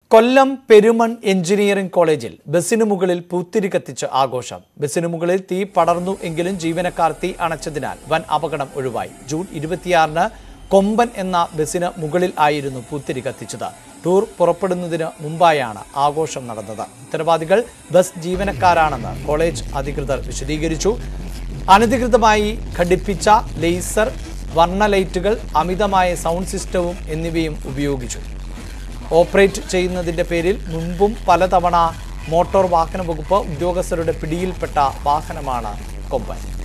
കൊല്ലം Perumon engineering കോളേജിൽ ബസിനു മുകളിൽ പൂത്തിരി കത്തിച്ച് ആഘോഷം ബസിനു മുകളിൽ തീ പടർന്നു എങ്കിലും ജീവനക്കാർ തീ അണച്ചതിനാൽ വൻ അപകടം ഒഴിവായി ജൂൺ ഇരുപത്തിയാറിന് കൊമ്പൻ എന്ന ബസിന് മുകളിൽ ആയിരുന്നു പൂത്തിരി കത്തിച്ചത് ടൂർ പുറപ്പെടുന്നതിന് മുമ്പായാണ് ആഘോഷം നടന്നത് ഉത്തരവാദികൾ ബസ് ജീവനക്കാരാണെന്ന് കോളേജ് അധികൃതർ വിശദീകരിച്ചു അനധികൃതമായി ഘടിപ്പിച്ച ലേസർ വർണ്ണ ലൈറ്റുകൾ അമിതമായ സൗണ്ട് സിസ്റ്റവും എന്നിവയും ഉപയോഗിച്ചു ഓപ്പറേറ്റ് ചെയ്യുന്നതിന്റെ പേരിൽ മുൻപും പലതവണ മോട്ടോർ വാഹന വകുപ്പ് ഉദ്യോഗസ്ഥരുടെ പിടിയിൽപ്പെട്ട വാഹനമാണ് കൊമ്പൻ